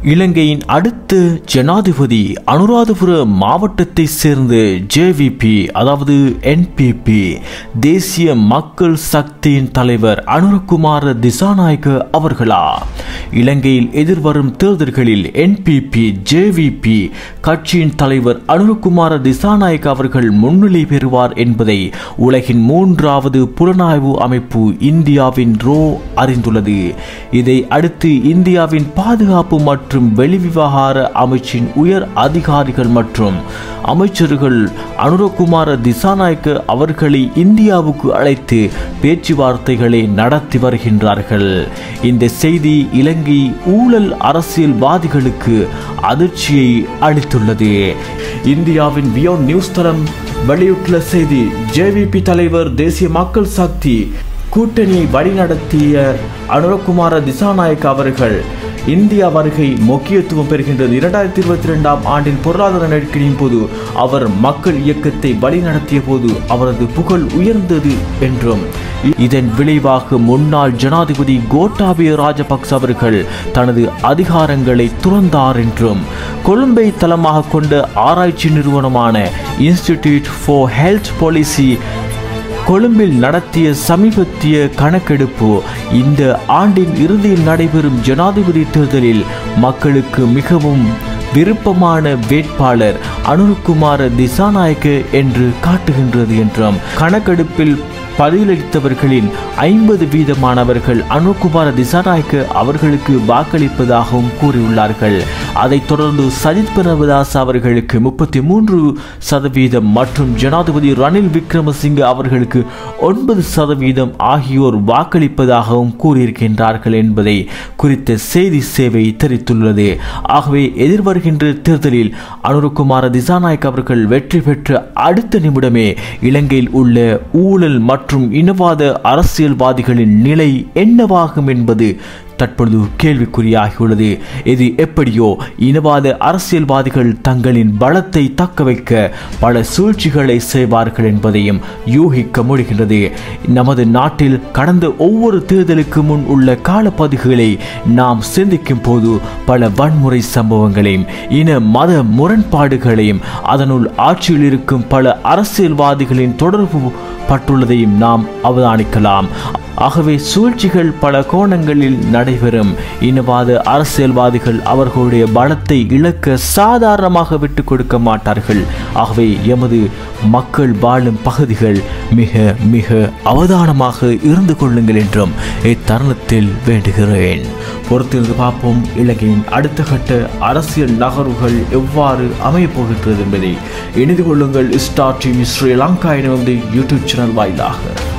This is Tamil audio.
இலங்கையின் அடுத்த ஜனாதிபதி அனுராதபுர மாவட்டத்தை சேர்ந்த ஜேவிபி அதாவது என்பிபி தேசிய மக்கள் சக்தியின் தலைவர் அனுரகுமார திசாநாயக்க அவர்களா இலங்கையில் எதிர்வரும் தேர்தல்களில் என்பிபி ஜேவிபி கட்சியின் தலைவர் அனுரகுமார திசாநாயக்க அவர்கள் முன்னிலை பெறுவார் என்பதை உலகின் மூன்றாவது புலனாய்வு அமைப்பு இந்தியாவின் ரோ அறிந்துள்ளது இதை அடுத்து இந்தியாவின் பாதுகாப்பு மற்றும் வெளிவிவகார அமைச்சின் உயர் அதிகாரிகள் மற்றும் அமைச்சர்கள் அனுரகுமார திசாநாயக்க அவர்களை இந்தியாவுக்கு அழைத்து பேச்சுவார்த்தைகளை நடத்தி வருகின்றார்கள் இந்த செய்தி இலங்கை ஊழல் அரசியல்வாதிகளுக்கு அதிர்ச்சியை அளித்துள்ளது இந்தியாவின் வியோன் நியூஸ் தளம் வெளியிட்டுள்ள செய்தி ஜேவிபி தலைவர் தேசிய மக்கள் சக்தி கூட்டணியை வழிநடத்திய அனுரகுமார திசாநாயக் அவர்கள் இந்தியா வருகை முக்கியத்துவம் பெறுகின்றது இரண்டாயிரத்தி இருபத்தி ரெண்டாம் ஆண்டின் பொருளாதார நெருக்கடியின் போது அவர் மக்கள் இயக்கத்தை வழிநடத்திய போது அவரது புகழ் உயர்ந்தது என்றும் இதன் விளைவாக முன்னாள் ஜனாதிபதி கோட்டாபய ராஜபக்ச அவர்கள் தனது அதிகாரங்களை துறந்தார் என்றும் கொழும்பை தளமாக கொண்ட ஆராய்ச்சி நிறுவனமான இன்ஸ்டிடியூட் ஃபார் ஹெல்த் பாலிசி கொழும்பில் நடத்திய சமீபத்திய கணக்கெடுப்பு இந்த ஆண்டின் இறுதியில் நடைபெறும் ஜனாதிபதி தேர்தலில் மக்களுக்கு மிகவும் விருப்பமான வேட்பாளர் அனுருகுமார திசாநாயக்க என்று காட்டுகின்றது என்றும் கணக்கெடுப்பில் பதிலளித்தவர்களின் ஐம்பது வீதமானவர்கள் அனுகுமார திசாநாயக்க அவர்களுக்கு வாக்களிப்பதாகவும் கூறியுள்ளார்கள் அதைத் தொடர்ந்து சஜித் பிரேமதாஸ் அவர்களுக்கு முப்பத்தி மூன்று சதவீதம் மற்றும் ஜனாதிபதி ரணில் விக்ரமசிங்க அவர்களுக்கு ஒன்பது சதவீதம் ஆகியோர் வாக்களிப்பதாகவும் கூறியிருக்கின்றார்கள் என்பதை குறித்த செய்தி சேவை தெரிவித்துள்ளது ஆகவே எதிர்வருகின்ற தேர்தலில் அனுருகுமார திசாநாயக் அவர்கள் வெற்றி பெற்ற அடுத்த நிமிடமே இலங்கையில் உள்ள ஊழல் மற்றும் இனவாத அரசியல்வாதிகளின் நிலை என்னவாகும் என்பது தற்பொழுது கேள்விக்குறியாகியுள்ளது இது எப்படியோ இனவாத அரசியல்வாதிகள் தங்களின் பலத்தை தக்க வைக்க பல சூழ்ச்சிகளை செய்வார்கள் என்பதையும் யூகிக்க முடிகின்றது நமது நாட்டில் கடந்த ஒவ்வொரு தேர்தலுக்கு முன் உள்ள காலப்பதிவுகளை நாம் சிந்திக்கும் போது பல வன்முறை சம்பவங்களையும் இன மத முரண்பாடுகளையும் அதனுள் ஆட்சியில் இருக்கும் பல அரசியல்வாதிகளின் தொடர்பு பட்டுள்ளதையும் நாம் அவதானிக்கலாம் ஆகவே சூழ்ச்சிகள் பல கோணங்களில் நடைபெறும் இனவாத அரசியல்வாதிகள் அவர்களுடைய பலத்தை இழக்க சாதாரணமாக விட்டு கொடுக்க மாட்டார்கள் ஆகவே எமது மக்கள் வாழும் பகுதிகள் மிக மிக அவதானமாக இருந்து கொள்ளுங்கள் என்றும் இத்தருணத்தில் வேண்டுகிறேன் பொறுத்திருந்து பார்ப்போம் இலங்கையின் அடுத்த கட்ட அரசியல் நகர்வுகள் எவ்வாறு அமையப் போகின்றது என்பதை இணைந்து கொள்ளுங்கள் ஸ்டார் டிவி ஸ்ரீலங்கா எனும் யூடியூப் சேனல் வாயிலாக